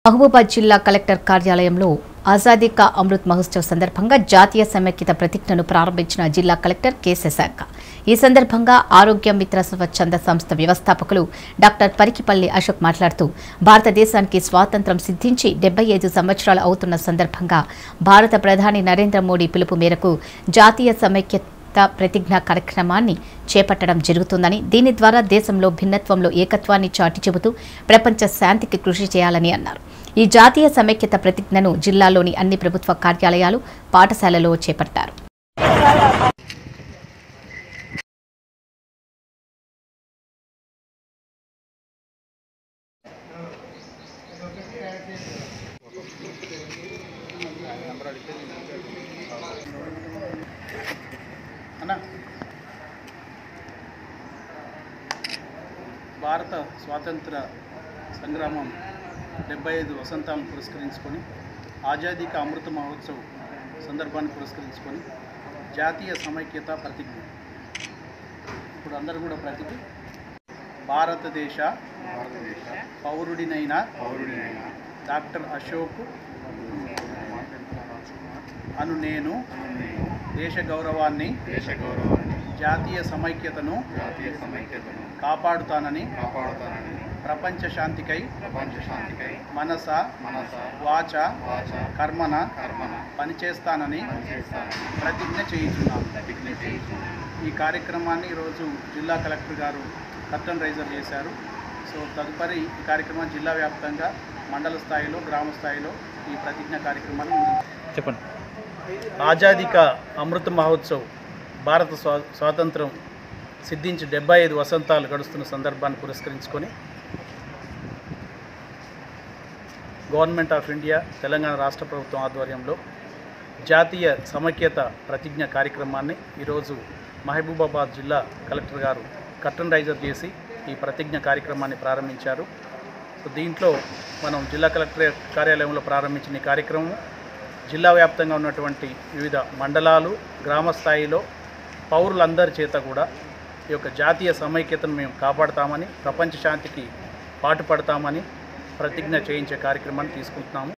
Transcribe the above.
మహబూబాద్ జిల్లా కలెక్టర్ కార్యాలయంలో ఆజాదీ కా అమృత్ మహోత్సవ్ సందర్భంగా జాతీయ సమైక్యత ప్రతిజ్ఞను ప్రారంభించిన జిల్లా కలెక్టర్ కె శశాంక ఈ సందర్భంగా ఆరోగ్య మిత్ర స్వచ్ఛంద సంస్థ వ్యవస్థాపకులు డాక్టర్ పరికిపల్లి అశోక్ మాట్లాడుతూ భారతదేశానికి స్వాతంత్ర్యం సిద్ధించి డెబ్బై ఐదు సంవత్సరాలు అవుతున్న సందర్భంగా భారత ప్రధాని నరేంద్ర మోడీ పిలుపు మేరకు జాతీయ సమైక్యత ప్రతిజ్ఞ కార్యక్రమాన్ని చేపట్టడం జరుగుతుందని దీని ద్వారా దేశంలో భిన్నత్వంలో ఏకత్వాన్ని చాటి చెబుతూ ప్రపంచ శాంతికి కృషి చేయాలని అన్నారు ఈ జాతీయ సమైక్యత ప్రతిజ్ఞను జిల్లాలోని అన్ని ప్రభుత్వ కార్యాలయాలు పాఠశాలలో చేపట్టారు అన్న భారత స్వాతంత్ర సంగ్రామం డెబ్బై ఐదు వసంతాలను పురస్కరించుకొని ఆజాదీ కా అమృత మహోత్సవ్ సందర్భాన్ని పురస్కరించుకొని జాతీయ సమైక్యత ప్రతిజ్ఞ ఇప్పుడు అందరూ కూడా ప్రతిజ్ఞ భారతదేశ పౌరుడినైన డాక్టర్ అశోక్ అను నేను దేశ గౌరవాన్ని దేశ గౌరవాన్ని జాతీయ సమైక్యతను జాతీయ సమైక్యతను కాపాడుతానని కాపాడుతానని ప్రపంచ శాంతికై ప్రపంచ శాంతికై మనస మనస వాచ వాచ కర్మన కర్మన పనిచేస్తానని పనిచేస్తానని ప్రతిజ్ఞ చేయించున్నాను ప్రతిజ్ఞ చేయించున్నాను ఈ కార్యక్రమాన్ని ఈరోజు జిల్లా కలెక్టర్ గారు కర్టన్ రైజర్ చేశారు సో తదుపరి ఈ కార్యక్రమం జిల్లా వ్యాప్తంగా మండల స్థాయిలో గ్రామ స్థాయిలో ఈ ప్రతిజ్ఞ కార్యక్రమాన్ని చెప్పండి ఆజాదీ కా అమృత మహోత్సవ్ భారత స్వా స్వాతంత్రం సిద్ధించి డెబ్బై ఐదు వసంతాలు గడుస్తున్న సందర్భాన్ని పురస్కరించుకొని గవర్నమెంట్ ఆఫ్ ఇండియా తెలంగాణ రాష్ట్ర ప్రభుత్వం ఆధ్వర్యంలో జాతీయ సమైక్యత ప్రతిజ్ఞ కార్యక్రమాన్ని ఈరోజు మహబూబాబాద్ జిల్లా కలెక్టర్ గారు కర్టన్ రైజర్ చేసి ఈ ప్రతిజ్ఞ కార్యక్రమాన్ని ప్రారంభించారు సో దీంట్లో మనం జిల్లా కలెక్టర్ కార్యాలయంలో ప్రారంభించిన ఈ కార్యక్రమం జిల్లా వ్యాప్తంగా ఉన్నటువంటి వివిధ మండలాలు గ్రామ స్థాయిలో పౌరులందరి చేత కూడా ఈ యొక్క జాతీయ సమైక్యతను మేము కాపాడుతామని ప్రపంచ శాంతికి పాటుపడతామని ప్రతిజ్ఞ చేయించే కార్యక్రమాన్ని తీసుకుంటున్నాము